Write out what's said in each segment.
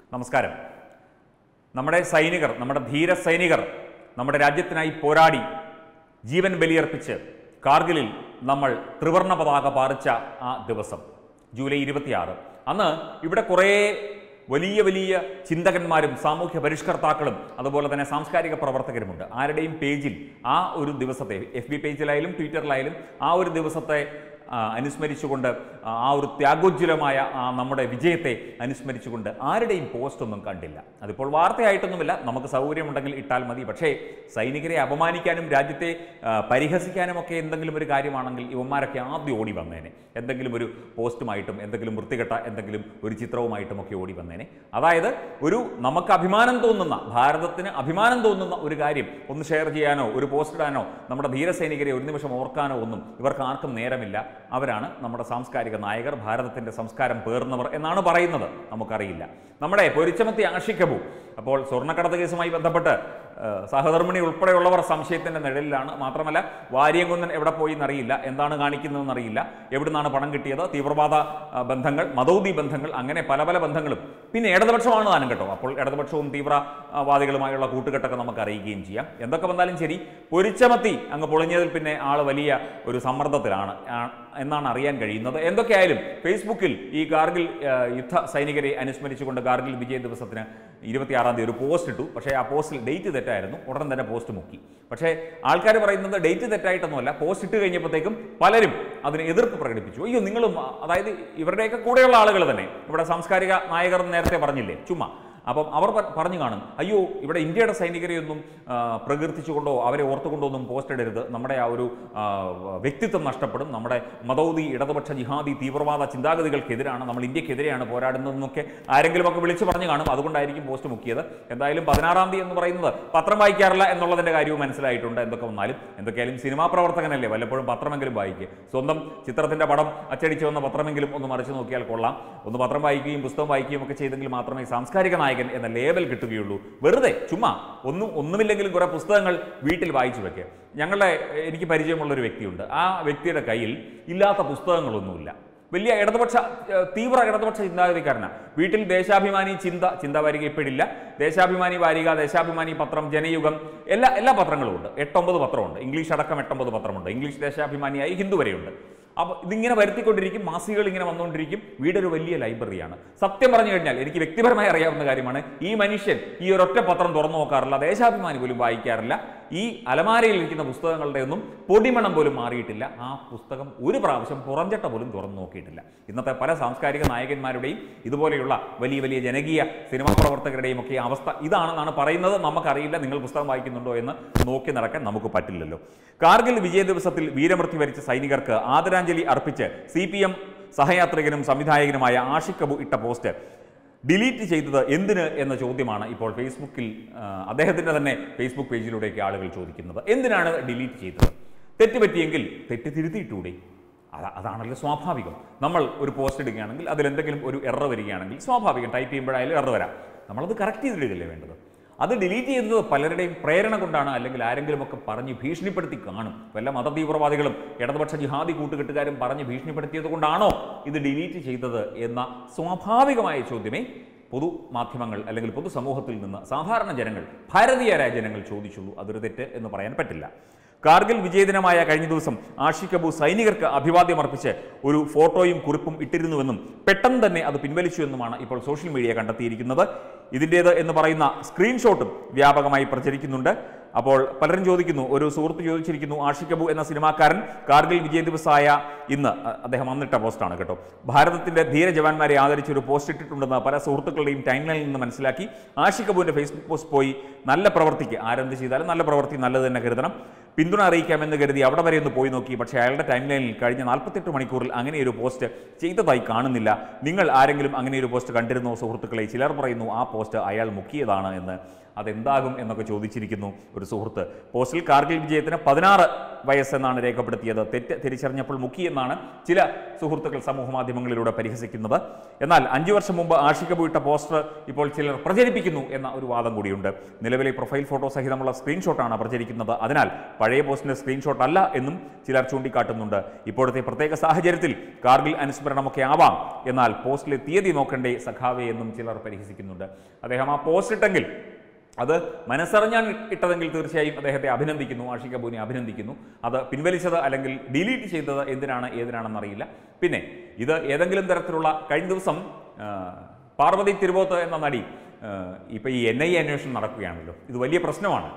നമസ്കാരം നമ്മുടെ സൈനികർ നമ്മുടെ ധീര സൈനികർ നമ്മുടെ രാജ്യത്തിനായി പോരാടി ജീവൻ ബലിയർപ്പിച്ച് കാർഗിലിൽ നമ്മൾ ത്രിവർണ പതാക പാറിച്ച ആ ദിവസം ജൂലൈ ഇരുപത്തിയാറ് അന്ന് ഇവിടെ കുറേ വലിയ വലിയ ചിന്തകന്മാരും സാമൂഹ്യ പരിഷ്കർത്താക്കളും അതുപോലെ തന്നെ സാംസ്കാരിക പ്രവർത്തകരുമുണ്ട് ആരുടെയും പേജിൽ ആ ഒരു ദിവസത്തെ എഫ് ബി പേജിലായാലും ട്വിറ്ററിലായാലും ആ ഒരു ദിവസത്തെ ആ, അനുസ്മരിച്ചുകൊണ്ട് ആ ഒരു ത്യാഗോജ്വലമായ ആ നമ്മുടെ വിജയത്തെ അനുസ്മരിച്ചുകൊണ്ട് ആരുടെയും പോസ്റ്റ് ഒന്നും കണ്ടില്ല അതിപ്പോൾ വാർത്തയായിട്ടൊന്നുമില്ല നമുക്ക് സൗകര്യമുണ്ടെങ്കിൽ ഇട്ടാൽ മതി പക്ഷേ സൈനികരെ അപമാനിക്കാനും രാജ്യത്തെ ആ, പരിഹസിക്കാനും ഒക്കെ എന്തെങ്കിലും ഒരു കാര്യമാണെങ്കിൽ ഇവന്മാരൊക്കെ ആദ്യം ഓടി വന്നേനെ എന്തെങ്കിലും ഒരു പോസ്റ്റുമായിട്ടും എന്തെങ്കിലും വൃത്തികെട്ട എന്തെങ്കിലും ഒരു ചിത്രവുമായിട്ടും ഒക്കെ ഓടി വന്നേനെ അതായത് ഒരു നമുക്ക് അഭിമാനം തോന്നുന്ന ഭാരതത്തിന് അഭിമാനം തോന്നുന്ന ഒരു കാര്യം ഒന്ന് ഷെയർ ചെയ്യാനോ ഒരു പോസ്റ്റ് ഇടാനോ നമ്മുടെ ധീരസൈനികരെ ഒരു നിമിഷം ഓർക്കാനോ ഒന്നും ഇവർക്ക് ആർക്കും നേരമില്ല അവരാണ് നമ്മുടെ സാംസ്കാരിക നായകർ ഭാരതത്തിൻ്റെ സംസ്കാരം പേർന്നവർ എന്നാണ് പറയുന്നത് നമുക്കറിയില്ല നമ്മുടെ പൊരിച്ചമത്തി ആഷിക്കബു അപ്പോൾ സ്വർണ്ണക്കടത്ത് കേസുമായി ബന്ധപ്പെട്ട് ഏഹ്, സഹധർമ്മിണി ഉൾപ്പെടെയുള്ളവർ സംശയത്തിൻ്റെ നിഴലിലാണ് മാത്രമല്ല വാര്യംകുന്നൻ എവിടെ പോയി എന്നറിയില്ല എന്താണ് കാണിക്കുന്നതെന്ന് അറിയില്ല എവിടുന്നാണ് പണം കിട്ടിയത് തീവ്രവാദ ആ, ബന്ധങ്ങൾ മതൗദി ബന്ധങ്ങൾ അങ്ങനെ പല പല ബന്ധങ്ങളും പിന്നെ ഇടതുപക്ഷമാണ് താനും കേട്ടോ അപ്പോൾ ഇടതുപക്ഷവും തീവ്രവാദികളുമായുള്ള കൂട്ടുകെട്ടൊക്കെ നമുക്ക് അറിയുകയും ചെയ്യാം എന്തൊക്കെ വന്നാലും ശരി പൊരിച്ചമത്തി അങ്ങ് പൊളിഞ്ഞതിൽ പിന്നെ ആൾ വലിയ ഒരു സമ്മർദ്ദത്തിലാണ് ആ, എന്നാണ് അറിയാൻ കഴിയുന്നത് എന്തൊക്കെയായാലും ഫേസ്ബുക്കിൽ ഈ കാർഗിൽ ആ, യുദ്ധ സൈനികരെ അനുസ്മരിച്ചുകൊണ്ട് കാർഗിൽ വിജയ ദിവസത്തിന് ഇരുപത്തിയാറാം തീയതി ഒരു പോസ്റ്റ് ഇട്ടു പക്ഷേ ആ പോസ്റ്റിൽ ഡേറ്റ് തെറ്റായിരുന്നു ഉടൻ തന്നെ പോസ്റ്റ് മുക്കി പക്ഷേ ആൾക്കാർ പറയുന്നത് ഡേറ്റ് തെറ്റായിട്ടൊന്നുമല്ല പോസ്റ്റ് ഇട്ട് കഴിഞ്ഞപ്പോഴത്തേക്കും പലരും അതിന് എതിർപ്പ് പ്രകടിപ്പിച്ചു അയ്യോ നിങ്ങളും ആ, അതായത് ഇവരുടെയൊക്കെ കൂടെയുള്ള ആളുകൾ തന്നെ ഇവിടെ സാംസ്കാരിക നായകർ എന്ന് നേരത്തെ പറഞ്ഞില്ലേ ചുമ്മാ അപ്പം അവർ പ- പറഞ്ഞു കാണും അയ്യോ ഇവിടെ ഇന്ത്യയുടെ സൈനികരെയൊന്നും ആ, പ്രകീർത്തിച്ചുകൊണ്ടോ അവരെ ഓർത്തുകൊണ്ടോ ഒന്നും പോസ്റ്റ് ഇടരുത് നമ്മുടെ ആ ഒരു ആ, വ്യക്തിത്വം നഷ്ടപ്പെടും നമ്മുടെ മതൗദി ഇടതുപക്ഷ ജിഹാദി തീവ്രവാദ ചിന്താഗതികൾക്കെതിരാണ് നമ്മൾ ഇന്ത്യക്കെതിരെയാണ് പോരാടുന്നതെന്നൊക്കെ ആരെങ്കിലുമൊക്കെ വിളിച്ചു പറഞ്ഞു കാണും അതുകൊണ്ടായിരിക്കും പോസ്റ്റ് മുക്കിയത് എന്തായാലും പതിനാറാം തീയതി എന്ന് പറയുന്നത് പത്രം വായിക്കാറില്ല എന്നുള്ളതിൻ്റെ കാര്യവും മനസ്സിലായിട്ടുണ്ട് എന്തൊക്കെ വന്നാലും എന്തൊക്കെയായാലും സിനിമാ പ്രവർത്തകനല്ലേ വല്ലപ്പോഴും പത്രമെങ്കിലും വായിക്കുക സ്വന്തം ചിത്രത്തിൻ്റെ പടം അച്ചടിച്ചു വന്ന പത്രമെങ്കിലും ഒന്ന് മറിച്ച് നോക്കിയാൽ കൊള്ളാം ഒന്ന് പത്രം വായിക്കുകയും പുസ്തകം വായിക്കുകയും ഒക്കെ ചെയ്തെങ്കിൽ മാത്രമേ സാംസ്കാരിക നായകൻ എന്ന ലേബൽ കിട്ടുകയുള്ളൂ വെറുതെ ചുമ്മാ ഒന്നും ഒന്നുമില്ലെങ്കിലും കുറേ പുസ്തകങ്ങൾ വീട്ടിൽ വായിച്ചു വെക്കുക ഞങ്ങളുടെ എനിക്ക് പരിചയമുള്ള ഒരു വ്യക്തിയുണ്ട് ആ വ്യക്തിയുടെ കയ്യിൽ ഇല്ലാത്ത പുസ്തകങ്ങളൊന്നുമില്ല വലിയ ഇടതുപക്ഷ ഏഹ്, തീവ്ര ഇടതുപക്ഷ ചിന്താഗതിക്കാരനാണ് വീട്ടിൽ ദേശാഭിമാനി ചിന്ത ചിന്ത വാരിക ഇപ്പോഴില്ല ദേശാഭിമാനി വാരിക ദേശാഭിമാനി പത്രം ജനയുഗം എല്ലാ എല്ലാ പത്രങ്ങളും ഉണ്ട് എട്ടൊമ്പത് പത്രമുണ്ട് ഇംഗ്ലീഷ് അടക്കം എട്ടൊമ്പത് പത്രമുണ്ട് ഇംഗ്ലീഷ് ദേശാഭിമാനിയായി ഹിന്ദു വരെയുണ്ട് അപ്പോൾ ഇതിങ്ങനെ വരുത്തിക്കൊണ്ടിരിക്കും മാസികകൾ ഇങ്ങനെ വന്നുകൊണ്ടിരിക്കും വീടൊരു വലിയ ലൈബ്രറിയാണ് സത്യം പറഞ്ഞു കഴിഞ്ഞാൽ എനിക്ക് വ്യക്തിപരമായി അറിയാവുന്ന കാര്യമാണ് ഈ മനുഷ്യൻ ഈ ഒരൊറ്റ പത്രം തുറന്നു നോക്കാറില്ല ദേശാഭിമാനി പോലും വായിക്കാറില്ല ഈ അലമാരയിൽ ഇരിക്കുന്ന പുസ്തകങ്ങളുടെ ഒന്നും പൊടിമണം പോലും മാറിയിട്ടില്ല ആ പുസ്തകം ഒരു പ്രാവശ്യം പുറംചട്ട പോലും തുറന്നു നോക്കിയിട്ടില്ല ഇന്നത്തെ പല സാംസ്കാരിക നായകന്മാരുടെയും ഇതുപോലെയുള്ള വലിയ വലിയ ജനകീയ സിനിമാ പ്രവർത്തകരുടെയും ഒക്കെ അവസ്ഥ ഇതാണെന്നാണ് പറയുന്നത് നമുക്കറിയില്ല നിങ്ങൾ പുസ്തകം വായിക്കുന്നുണ്ടോ എന്ന് നോക്കി നടക്കാൻ നമുക്ക് പറ്റില്ലല്ലോ കാർഗിൽ വിജയ ദിവസത്തിൽ വീരമൃത്യു വരിച്ച സൈനികർക്ക് ആദരാഞ്ജലി അർപ്പിച്ച് സി പി എം സഹയാത്രികനും സംവിധായകനുമായ ആഷിഖ് അബു ഇട്ട പോസ്റ്റ് ഡിലീറ്റ് ചെയ്തത് എന്തിന് എന്ന ചോദ്യമാണ് ഇപ്പോൾ ഫേസ്ബുക്കിൽ ആ, അദ്ദേഹത്തിൻ്റെ തന്നെ ഫേസ്ബുക്ക് പേജിലൂടെയൊക്കെ ആളുകൾ ചോദിക്കുന്നത് എന്തിനാണ് ഡിലീറ്റ് ചെയ്തത് തെറ്റ് പറ്റിയെങ്കിൽ തെറ്റ് തിരുത്തിയിട്ടൂടെ അത- അതാണല്ലോ സ്വാഭാവികം നമ്മൾ ഒരു പോസ്റ്റ് ഇടുകയാണെങ്കിൽ അതിലെന്തെങ്കിലും ഒരു എറർ വരികയാണെങ്കിൽ സ്വാഭാവികം ടൈപ്പ് ചെയ്യുമ്പോഴായാലും എറർ വരാം നമ്മളത് കറക്റ്റ് ചെയ്തിടുകയല്ലേ വേണ്ടത് അത് ഡിലീറ്റ് ചെയ്യുന്നത് പലരുടെയും പ്രേരണ കൊണ്ടാണ് അല്ലെങ്കിൽ ആരെങ്കിലുമൊക്കെ പറഞ്ഞ് ഭീഷണിപ്പെടുത്തി കാണും വല്ല മതതീവ്രവാദികളും ഇടതുപക്ഷ ജിഹാദി കൂട്ടുകെട്ടുകാരും പറഞ്ഞ് ഭീഷണിപ്പെടുത്തിയത് കൊണ്ടാണോ ഇത് ഡിലീറ്റ് ചെയ്തത് എന്ന സ്വാഭാവികമായ ചോദ്യമേ പൊതുമാധ്യമങ്ങൾ അല്ലെങ്കിൽ പൊതുസമൂഹത്തിൽ നിന്ന് സാധാരണ ജനങ്ങൾ ഭാരതീയരായ ജനങ്ങൾ ചോദിച്ചുള്ളൂ അതൊരു തെറ്റ് എന്ന് പറയാൻ പറ്റില്ല കാർഗിൽ വിജയദിനമായ കഴിഞ്ഞ ദിവസം ആഷിഖ് അബു സൈനികർക്ക് അഭിവാദ്യം അർപ്പിച്ച് ഒരു ഫോട്ടോയും കുറിപ്പും ഇട്ടിരുന്നുവെന്നും പെട്ടെന്ന് തന്നെ അത് പിൻവലിച്ചു എന്നുമാണ് ഇപ്പോൾ സോഷ്യൽ മീഡിയ കണ്ടെത്തിയിരിക്കുന്നത് ഇതിൻ്റേത് എന്ന് പറയുന്ന സ്ക്രീൻഷോട്ടും വ്യാപകമായി പ്രചരിക്കുന്നുണ്ട് അപ്പോൾ പലരും ചോദിക്കുന്നു ഒരു സുഹൃത്ത് ചോദിച്ചിരിക്കുന്നു ആഷിഖ് അബു എന്ന സിനിമാക്കാരൻ കാർഗിൽ വിജയ ദിവസമായ ഇന്ന് അ- അദ്ദേഹം അന്നിട്ട പോസ്റ്റാണ് കേട്ടോ ഭാരതത്തിന്റെ ധീര ജവാന്മാരെ ആദരിച്ച് ഒരു പോസ്റ്റ് ഇട്ടിട്ടുണ്ടെന്ന് പല സുഹൃത്തുക്കളുടെയും ടൈംലൈനിൽ നിന്ന് മനസ്സിലാക്കി ആഷിഖ് അബുവിന്റെ ഫേസ്ബുക്ക് പോസ്റ്റ് പോയി നല്ല പ്രവൃത്തിക്ക് ആരെന്ത് ചെയ്താലും നല്ല പ്രവൃത്തി നല്ലത് തന്നെ കരുതണം പിന്തുണ അറിയിക്കാമെന്ന് കരുതി അവിടെ വരെ ഒന്ന് പോയി നോക്കി പക്ഷേ അയാളുടെ ടൈം ലൈനിൽ കഴിഞ്ഞ നാൽപ്പത്തെട്ട് മണിക്കൂറിൽ അങ്ങനെ ഒരു പോസ്റ്റ് ചെയ്തതായി കാണുന്നില്ല നിങ്ങൾ ആരെങ്കിലും അങ്ങനെ ഒരു പോസ്റ്റ് കണ്ടിരുന്നോ സുഹൃത്തുക്കളെ ചിലർ പറയുന്നു ആ പോസ്റ്റ് അയാൾ മുക്കിയതാണ് എന്ന് അതെന്താകും എന്നൊക്കെ ചോദിച്ചിരിക്കുന്നു ഒരു സുഹൃത്ത് പോസ്റ്റിൽ കാർഗിൽ വിജയത്തിന് പതിനാറ് വയസ്സെന്നാണ് രേഖപ്പെടുത്തിയത് തെറ്റ് തിരിച്ചറിഞ്ഞപ്പോൾ മുക്കി എന്നാണ് ചില സുഹൃത്തുക്കൾ സമൂഹ മാധ്യമങ്ങളിലൂടെ പരിഹസിക്കുന്നത് എന്നാൽ അഞ്ചു വർഷം മുമ്പ് ആഷിക ഇട്ട പോസ്റ്റർ ഇപ്പോൾ ചിലർ പ്രചരിപ്പിക്കുന്നു എന്ന ഒരു വാദം കൂടിയുണ്ട് നിലവിലെ പ്രൊഫൈൽ ഫോട്ടോ സഹിതമുള്ള സ്ക്രീൻഷോട്ടാണ് പ്രചരിക്കുന്നത് അതിനാൽ പഴയ പോസ്റ്റിന്റെ സ്ക്രീൻഷോട്ട് അല്ല എന്നും ചിലർ ചൂണ്ടിക്കാട്ടുന്നുണ്ട് ഇപ്പോഴത്തെ പ്രത്യേക സാഹചര്യത്തിൽ കാർഗിൽ അനുസ്മരണമൊക്കെ ആവാം എന്നാൽ പോസ്റ്റിലെ തീയതി നോക്കണ്ടേ സഖാവേ എന്നും ചിലർ പരിഹസിക്കുന്നുണ്ട് അദ്ദേഹം ആ പോസ്റ്റ് ഇട്ടെങ്കിൽ അത് മനസ്സറിഞ്ഞാണ് ഇട്ടതെങ്കിൽ തീർച്ചയായും അദ്ദേഹത്തെ അഭിനന്ദിക്കുന്നു ആഷിക ബൂനെ അഭിനന്ദിക്കുന്നു അത് പിൻവലിച്ചത് അല്ലെങ്കിൽ ഡിലീറ്റ് ചെയ്തത് എന്തിനാണ് ഏതിനാണെന്നറിയില്ല പിന്നെ ഇത് ഏതെങ്കിലും തരത്തിലുള്ള കഴിഞ്ഞ ദിവസം ആ, പാർവതി തിരുവോത്ത് എന്ന നടി ഇപ്പോൾ ഈ എൻ ഐ എ അന്വേഷണം നടക്കുകയാണല്ലോ ഇത് വലിയ പ്രശ്നമാണ്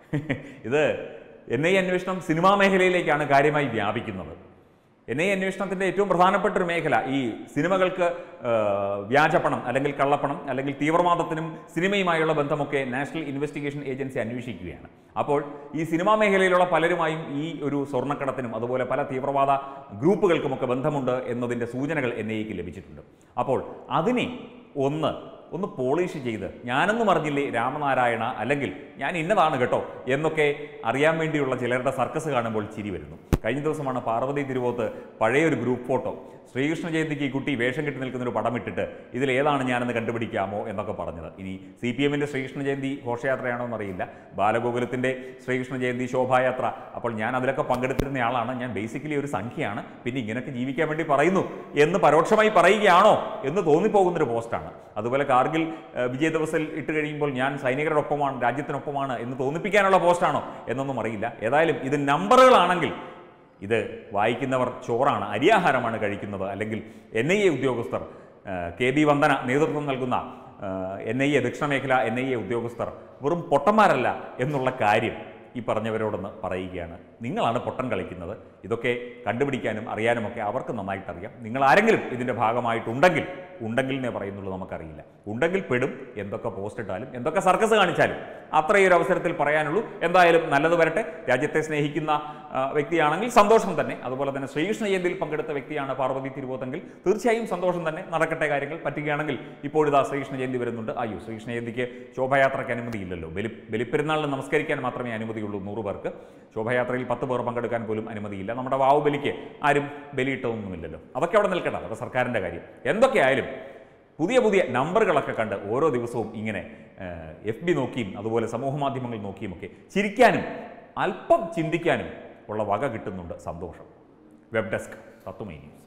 ഇത് എൻ ഐ അന്വേഷണം സിനിമാ മേഖലയിലേക്കാണ് കാര്യമായി വ്യാപിക്കുന്നത് എൻ ഐ അന്വേഷണത്തിൻ്റെ ഏറ്റവും പ്രധാനപ്പെട്ട ഒരു മേഖല ഈ സിനിമകൾക്ക് ആ, വ്യാജപ്പണം അല്ലെങ്കിൽ കള്ളപ്പണം അല്ലെങ്കിൽ തീവ്രവാദത്തിനും സിനിമയുമായുള്ള ബന്ധമൊക്കെ നാഷണൽ ഇൻവെസ്റ്റിഗേഷൻ ഏജൻസി അന്വേഷിക്കുകയാണ് അപ്പോൾ ഈ സിനിമാ മേഖലയിലുള്ള പലരുമായും ഈ ഒരു സ്വർണ്ണക്കടത്തിനും അതുപോലെ പല തീവ്രവാദ ഗ്രൂപ്പുകൾക്കുമൊക്കെ ബന്ധമുണ്ട് എന്നതിൻ്റെ സൂചനകൾ എൻ ഐക്ക് ലഭിച്ചിട്ടുണ്ട് അപ്പോൾ അതിനെ ഒന്ന് ഒന്ന് പോളിഷ് ചെയ്ത് ഞാനൊന്നും അറിഞ്ഞില്ലേ രാമനാരായണ അല്ലെങ്കിൽ ഞാൻ ഇന്നതാണ് കേട്ടോ എന്നൊക്കെ അറിയാൻ വേണ്ടിയുള്ള ചിലരുടെ സർക്കസ് കാണുമ്പോൾ ചിരി വരുന്നു കഴിഞ്ഞ ദിവസമാണ് പാർവതി തിരുവോത്ത് പഴയൊരു ഗ്രൂപ്പ് ഫോട്ടോ ശ്രീകൃഷ്ണ ജയന്തിക്ക് ഈ കുട്ടി വേഷം കെട്ടി നിൽക്കുന്ന ഒരു പടം ഇട്ടിട്ട് ഇതിൽ ഏതാണ് ഞാനെന്ന് കണ്ടുപിടിക്കാമോ എന്നൊക്കെ പറഞ്ഞത് ഇനി സി പി എമ്മിൻ്റെ ശ്രീകൃഷ്ണ ജയന്തി ഘോഷയാത്രയാണോ എന്നറിയില്ല ബാലഗോകുലത്തിൻ്റെ ശ്രീകൃഷ്ണ ജയന്തി ശോഭായാത്ര അപ്പോൾ ഞാൻ അതിലൊക്കെ പങ്കെടുത്തിരുന്ന ആളാണ് ഞാൻ ബേസിക്കലി ഒരു സംഖ്യയാണ് പിന്നെ ഇങ്ങനെയൊക്കെ ജീവിക്കാൻ വേണ്ടി പറയുന്നു എന്ന് പരോക്ഷമായി പറയുകയാണോ എന്ന് തോന്നിപ്പോകുന്നൊരു പോസ്റ്റാണ് അതുപോലെ കാർഗിൽ ഏഹ്, വിജയ ദിവസിൽ ഇട്ട് കഴിയുമ്പോൾ ഞാൻ സൈനികരുടെ ഒപ്പമാണ് രാജ്യത്തിനൊപ്പമാണ് എന്ന് തോന്നിപ്പിക്കാനുള്ള പോസ്റ്റാണോ എന്നൊന്നും അറിയില്ല ഏതായാലും ഇത് നമ്പറുകളാണെങ്കിൽ ഇത് വായിക്കുന്നവർ ചോറാണ് അരിയാഹാരമാണ് കഴിക്കുന്നത് അല്ലെങ്കിൽ എൻ ഐ എ ഉദ്യോഗസ്ഥർ ഏഹ്, കെ ബി വന്ദന നേതൃത്വം നൽകുന്ന എൻ ഐ എ ദക്ഷിണമേഖല എൻ ഐ എ ഉദ്യോഗസ്ഥർ വെറും പൊട്ടന്മാരല്ല എന്നുള്ള കാര്യം ഈ പറഞ്ഞവരോടൊന്ന് പറയുകയാണ് നിങ്ങളാണ് പൊട്ടൻ കളിക്കുന്നത് ഇതൊക്കെ കണ്ടുപിടിക്കാനും അറിയാനുമൊക്കെ അവർക്ക് നന്നായിട്ട് അറിയാം നിങ്ങൾ ആരെങ്കിലും ഇതിൻ്റെ ഭാഗമായിട്ടുണ്ടെങ്കിൽ ഉണ്ടെങ്കിൽ എന്നേ പറയുന്നുള്ളൂ നമുക്കറിയില്ല ഉണ്ടെങ്കിൽ പെടും എന്തൊക്കെ പോസ്റ്റ് ഇട്ടാലും എന്തൊക്കെ സർക്കസ് കാണിച്ചാലും അത്രയൊരു അവസരത്തിൽ പറയാനുള്ളൂ എന്തായാലും നല്ലത് വരട്ടെ രാജ്യത്തെ സ്നേഹിക്കുന്ന ആ, വ്യക്തിയാണെങ്കിൽ സന്തോഷം തന്നെ അതുപോലെ തന്നെ ശ്രീകൃഷ്ണ ജയന്തിയിൽ പങ്കെടുത്ത വ്യക്തിയാണ് പാർവതി തിരുവോത്തെങ്കിൽ തീർച്ചയായും സന്തോഷം തന്നെ നടക്കട്ടെ കാര്യങ്ങൾ പറ്റുകയാണെങ്കിൽ ഇപ്പോഴിതാ ശ്രീകൃഷ്ണ ജയന്തി വരുന്നുണ്ട് അയ്യോ ശ്രീകൃഷ്ണ ജയന്തിക്ക് ശോഭായാത്രയ്ക്ക് അനുമതിയില്ലല്ലോ ബലി ബലിപ്പെരുന്നാളിന് നമസ്കരിക്കാൻ മാത്രമേ അനുമതിയുള്ളൂ നൂറ് പേർക്ക് ശോഭായാത്രയിൽ പത്ത് പേർ പങ്കെടുക്കാൻ പോലും അനുമതിയില്ല നമ്മുടെ വാവുബലിക്ക് ആരും ബലിയിട്ടതൊന്നുമില്ലല്ലോ അതൊക്കെ അവിടെ നിൽക്കട്ടെ അതൊക്കെ സർക്കാരിൻ്റെ കാര്യം എന്തൊക്കെയായാലും പുതിയ പുതിയ നമ്പറുകളൊക്കെ കണ്ട് ഓരോ ദിവസവും ഇങ്ങനെ എഫ് ബി നോക്കിയും അതുപോലെ സമൂഹ മാധ്യമങ്ങൾ നോക്കിയുമൊക്കെ ചിരിക്കാനും അല്പം ചിന്തിക്കാനും ഉള്ള വക കിട്ടുന്നുണ്ട് സന്തോഷം വെബ് ഡെസ്ക് തത്തുമൈ ന്യൂസ്